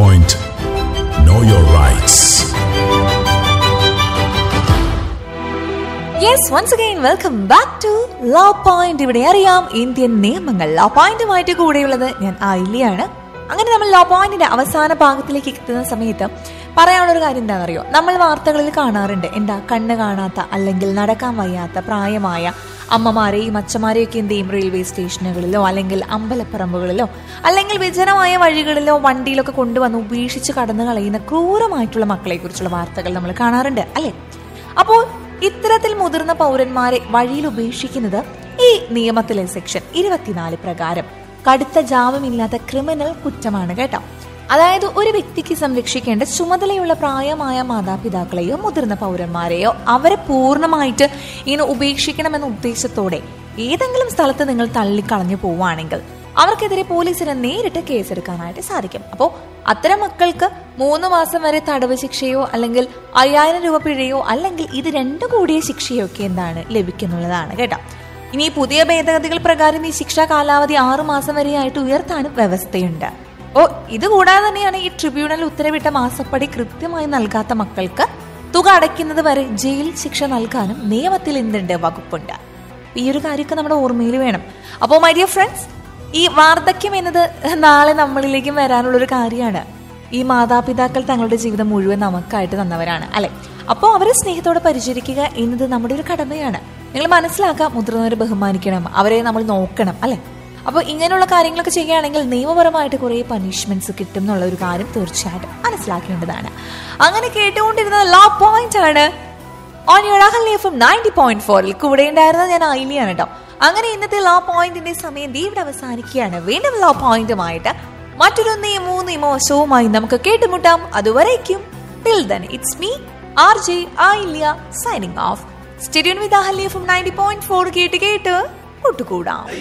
Point. Know your rights. Yes once again welcome back to law point ഇവിടെ അറിയാം Indian നിയമങ്ങൾ law പോയിന്റുമായിട്ട് കൂടെയുള്ളത് ഞാൻ ആയില്യാണ് അങ്ങനെ നമ്മൾ ലോ പോയിന്റിന്റെ അവസാന ഭാഗത്തിലേക്ക് എത്തുന്ന സമയത്ത് പറയാനുള്ള ഒരു കാര്യം എന്താണെന്നറിയോ നമ്മൾ വാർത്തകളിൽ കാണാറുണ്ട് എന്താ കണ്ണ് കാണാത്ത അല്ലെങ്കിൽ നടക്കാൻ വയ്യാത്ത പ്രായമായ അമ്മമാരെയും അച്ഛന്മാരെയും ഒക്കെ എന്ത് ചെയ്യും റെയിൽവേ സ്റ്റേഷനുകളിലോ അല്ലെങ്കിൽ അമ്പലപ്പറമ്പുകളിലോ അല്ലെങ്കിൽ വിജനമായ വഴികളിലോ വണ്ടിയിലൊക്കെ കൊണ്ടുവന്ന് ഉപേക്ഷിച്ച് കടന്നു കളയുന്ന ക്രൂരമായിട്ടുള്ള മക്കളെ കുറിച്ചുള്ള വാർത്തകൾ നമ്മൾ കാണാറുണ്ട് അല്ലേ അപ്പോൾ ഇത്തരത്തിൽ മുതിർന്ന പൗരന്മാരെ വഴിയിൽ ഉപേക്ഷിക്കുന്നത് ഈ നിയമത്തിലെ സെക്ഷൻ ഇരുപത്തിനാല് പ്രകാരം കടുത്ത ജാമ്യമില്ലാത്ത ക്രിമിനൽ കുറ്റമാണ് കേട്ടോ അതായത് ഒരു വ്യക്തിക്ക് സംരക്ഷിക്കേണ്ട ചുമതലയുള്ള പ്രായമായ മാതാപിതാക്കളെയോ മുതിർന്ന പൗരന്മാരെയോ അവരെ പൂർണ്ണമായിട്ട് ഇങ്ങനെ ഉപേക്ഷിക്കണമെന്ന ഉദ്ദേശത്തോടെ ഏതെങ്കിലും സ്ഥലത്ത് നിങ്ങൾ തള്ളിക്കളഞ്ഞു പോവുകയാണെങ്കിൽ അവർക്കെതിരെ പോലീസിന് നേരിട്ട് കേസെടുക്കാനായിട്ട് സാധിക്കും അപ്പോൾ അത്തരം മക്കൾക്ക് മൂന്ന് മാസം വരെ തടവ് ശിക്ഷയോ അല്ലെങ്കിൽ അയ്യായിരം രൂപ പിഴയോ അല്ലെങ്കിൽ ഇത് രണ്ടു കൂടിയ ശിക്ഷയോ ഒക്കെ എന്താണ് ലഭിക്കുന്നുള്ളതാണ് കേട്ടോ ഇനി ഈ പുതിയ ഭേദഗതികൾ പ്രകാരം ഈ ശിക്ഷാ കാലാവധി ആറു മാസം വരെയായിട്ട് ഉയർത്താനും വ്യവസ്ഥയുണ്ട് ഓ ഇത് കൂടാതെ തന്നെയാണ് ഈ ട്രിബ്യൂണൽ ഉത്തരവിട്ട മാസപ്പടി കൃത്യമായി നൽകാത്ത മക്കൾക്ക് തുക അടയ്ക്കുന്നത് വരെ ജയിൽ ശിക്ഷ നൽകാനും നിയമത്തിൽ എന്തുണ്ട് വകുപ്പുണ്ട് ഈ ഒരു കാര്യമൊക്കെ നമ്മുടെ ഓർമ്മയിൽ വേണം അപ്പോൾ മൈ ഡിയർ ഫ്രണ്ട്സ് ഈ വാർദ്ധക്യം എന്നത് നാളെ നമ്മളിലേക്കും വരാനുള്ള ഒരു കാര്യമാണ് ഈ മാതാപിതാക്കൾ തങ്ങളുടെ ജീവിതം മുഴുവൻ നമുക്കായിട്ട് തന്നവരാണ് അല്ലെ അപ്പോൾ അവരെ സ്നേഹത്തോടെ പരിചരിക്കുക എന്നത് നമ്മുടെ ഒരു കടമയാണ് നിങ്ങൾ മനസ്സിലാക്കുക മുതിർന്നവരെ ബഹുമാനിക്കണം അവരെ നമ്മൾ നോക്കണം അല്ലെ അപ്പോൾ ഇങ്ങനെയുള്ള കാര്യങ്ങളൊക്കെ ചെയ്യുകയാണെങ്കിൽ നിയമപരമായിട്ട് കുറേ പണിഷ്മെന്റ്സ് കിട്ടും എന്നുള്ള ഒരു കാര്യം തീർച്ചയായിട്ടും മനസ്സിലാക്കേണ്ടതാണ് അങ്ങനെ കേട്ടുകൊണ്ടിരുന്ന ലോ പോയിന്റ് ആണ് on your Ahalya F ninety point ഫോറിൽ കൂടെ ഉണ്ടായിരുന്നത് ഞാൻ ഐലിയാണ് കേട്ടോ അങ്ങനെ ഇന്നത്തെ ലോ പോയിന്റിന്റെ സമയം ദേ ഇവിടെ അവസാനിക്കുകയാണ് വീണ്ടും ലോ പോയിന്റുമായിട്ട് മറ്റൊരു നിയമോ നിയമവശവുമായി നമുക്ക് കേട്ടുമുട്ടാം അതുവരേക്കും till then it's me R J Ailiya signing off stadium with Ahalya F ninety point four കേട്ട് കേട്ട് കൂട്ടുകൂടാം